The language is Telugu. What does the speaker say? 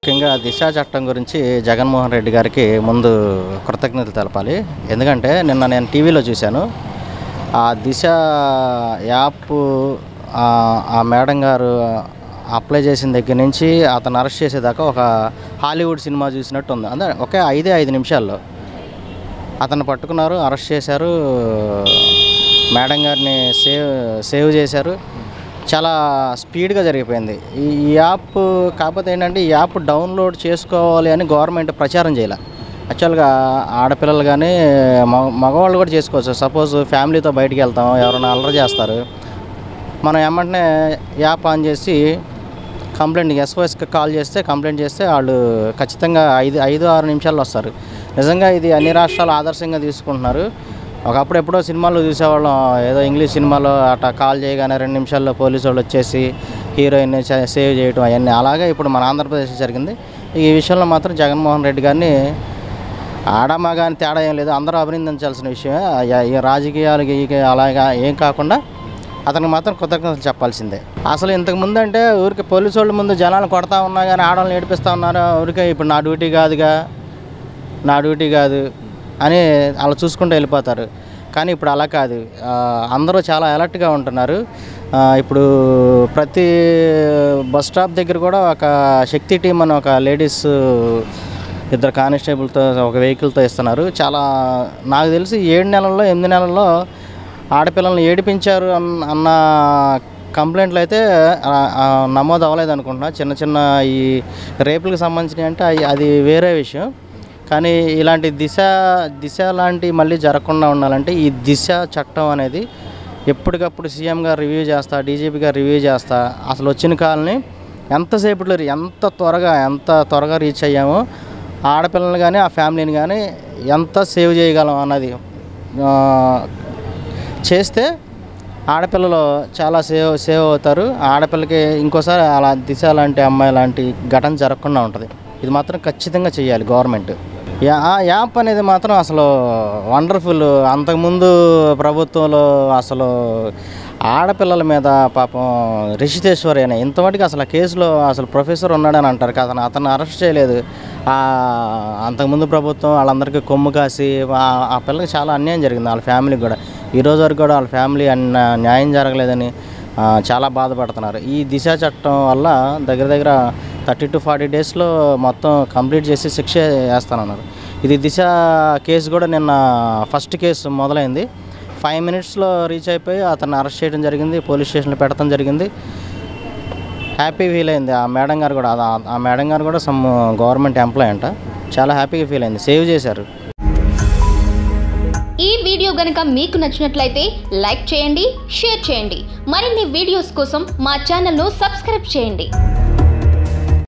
ముఖ్యంగా దిశ చట్టం గురించి జగన్మోహన్ రెడ్డి గారికి ముందు కృతజ్ఞతలు తెలపాలి ఎందుకంటే నిన్న నేను టీవీలో చూశాను ఆ దిశ యాప్ ఆ ఆ మేడం గారు అప్లై చేసిన దగ్గర నుంచి అతను అరెస్ట్ చేసేదాకా ఒక హాలీవుడ్ సినిమా చూసినట్టు ఉంది అంటే ఒకే ఐదే ఐదు నిమిషాల్లో అతను పట్టుకున్నారు అరెస్ట్ చేశారు మేడం గారిని సేవ్ సేవ్ చేశారు చాలా స్పీడ్గా జరిగిపోయింది ఈ ఈ యాప్ కాకపోతే ఏంటంటే ఈ యాప్ డౌన్లోడ్ చేసుకోవాలి అని గవర్నమెంట్ ప్రచారం చేయాలి యాక్చువల్గా ఆడపిల్లలు కానీ మగ మగవాళ్ళు కూడా చేసుకోవచ్చు సపోజ్ ఫ్యామిలీతో బయటికి వెళ్తాం ఎవరైనా అల్లరి చేస్తారు మనం ఏమంటే యాప్ ఆన్ చేసి కంప్లైంట్ ఎస్ఓఎస్కి కాల్ చేస్తే కంప్లైంట్ చేస్తే వాళ్ళు ఖచ్చితంగా ఐదు ఐదు ఆరు నిమిషాల్లో వస్తారు నిజంగా ఇది అన్ని రాష్ట్రాలు ఆదర్శంగా తీసుకుంటున్నారు ఒకప్పుడు ఎప్పుడో సినిమాలో చూసేవాళ్ళం ఏదో ఇంగ్లీష్ సినిమాలో అట్లా కాల్ చేయగానే రెండు నిమిషాల్లో పోలీసు వాళ్ళు వచ్చేసి హీరోయిన్ని సేవ్ చేయడం అవన్నీ అలాగే ఇప్పుడు మన ఆంధ్రప్రదేశ్ జరిగింది ఈ విషయంలో మాత్రం జగన్మోహన్ రెడ్డి గారిని ఆడమగా అని తేడా ఏం లేదు అందరూ అభినందించాల్సిన విషయమే ఆ- ఈ రాజకీయాలకి ఈ- అలాగా ఏం కాకుండా అతనికి మాత్రం కృతజ్ఞతలు చెప్పాల్సిందే అసలు ఇంతకు ముందు అంటే ఊరికి పోలీసు వాళ్ళ ముందు జనాలు కొడతా ఉన్నా కానీ ఆడవాళ్ళని ఏడిపిస్తూ ఉన్నారు ఊరికే ఇప్పుడు నా డ్యూటీ కాదుగా నా డ్యూటీ కాదు అని అలా చూసుకుంటూ వెళ్ళిపోతారు కానీ ఇప్పుడు అలా కాదు ఆ, అందరూ చాలా అలర్ట్గా ఉంటున్నారు ఆ, ఇప్పుడు ప్రతి బస్ స్టాప్ దగ్గర కూడా ఒక శక్తి టీం అని ఒక లేడీస్ ఇద్దరు కానిస్టేబుల్తో ఒక వెహికల్తో ఇస్తున్నారు చాలా నాకు తెలిసి ఏడు నెలల్లో ఎనిమిది నెలల్లో ఆడపిల్లల్ని ఏడిపించారు అన్న అన్న కంప్లైంట్లు అయితే ఆ, ఆ, నమోదు అవ్వలేదు అనుకుంటున్నా చిన్న చిన్న ఈ రేపులకు సంబంధించినవి అంటే అయి- అది వేరే విషయం కానీ ఇలాంటి దిశ దిశ లాంటి మళ్ళీ జరగకుండా ఉండాలంటే ఈ దిశ చట్టం అనేది ఎప్పటికప్పుడు సీఎం గారు రివ్యూ చేస్తా డీజీపీ గారు రివ్యూ చేస్తా అసలు వచ్చిన కాలని ఎంతసేపట్లో ఎంత త్వరగా ఎంత త్వరగా రీచ్ అయ్యామో ఆడపిల్లల్ని కానీ ఆ ఫ్యామిలీని కానీ ఎంత సేవ్ చేయగలం అన్నది ఆ, చేస్తే ఆడపిల్లలు చాలా సేవ్ సేవ్ అవుతారు ఆడపిల్లకి ఇంకోసారి అలా దిశ లాంటి అమ్మాయి లాంటి ఘటన జరగకుండా ఉంటుంది ఇది మాత్రం ఖచ్చితంగా చేయాలి గవర్నమెంట్ యా- ఆ యాప్ అనేది మాత్రం అసలు వండర్ఫుల్ అంతకుముందు ప్రభుత్వంలో అసలు ఆడపిల్లల మీద పాపం రిషితేశ్వరి అనే ఇంతమటికి అసలు ఆ కేసులో అసలు ప్రొఫెసర్ ఉన్నాడని అంటారు కదా అతను అతను అరెస్ట్ చేయలేదు ఆ అంతకుముందు ప్రభుత్వం వాళ్ళందరికీ కొమ్ము కాసి ఆ- ఆ పిల్లకి చాలా అన్యాయం జరిగింది వాళ్ళ ఫ్యామిలీకి కూడా ఈ రోజు వరకు కూడా వాళ్ళ ఫ్యామిలీ అన్న న్యాయం జరగలేదని ఆ, చాలా బాధపడుతున్నారు ఈ దిశ చట్టం వల్ల దగ్గర దగ్గర థర్టీ టు ఫార్టీ డేస్లో మొత్తం కంప్లీట్ చేసి శిక్ష వేస్తానన్నారు ఇది దిశ కేసు కూడా నిన్న ఫస్ట్ కేసు మొదలైంది ఫైవ్ మినిట్స్లో రీచ్ అయిపోయి అతన్ని అరెస్ట్ చేయడం జరిగింది పోలీస్ స్టేషన్లో పెట్టడం జరిగింది హ్యాపీ ఫీల్ అయింది ఆ మేడం గారు కూడా ఆ- ఆ మేడం గారు కూడా సమ్ గవర్నమెంట్ ఎంప్లాయ్ అంట చాలా హ్యాపీగా ఫీల్ అయింది సేవ్ చేశారు ఈ వీడియో గనుక మీకు నచ్చినట్లయితే లైక్ చేయండి షేర్ చేయండి మరిన్ని వీడియోస్ కోసం మా ఛానల్ను సబ్స్క్రైబ్ చేయండి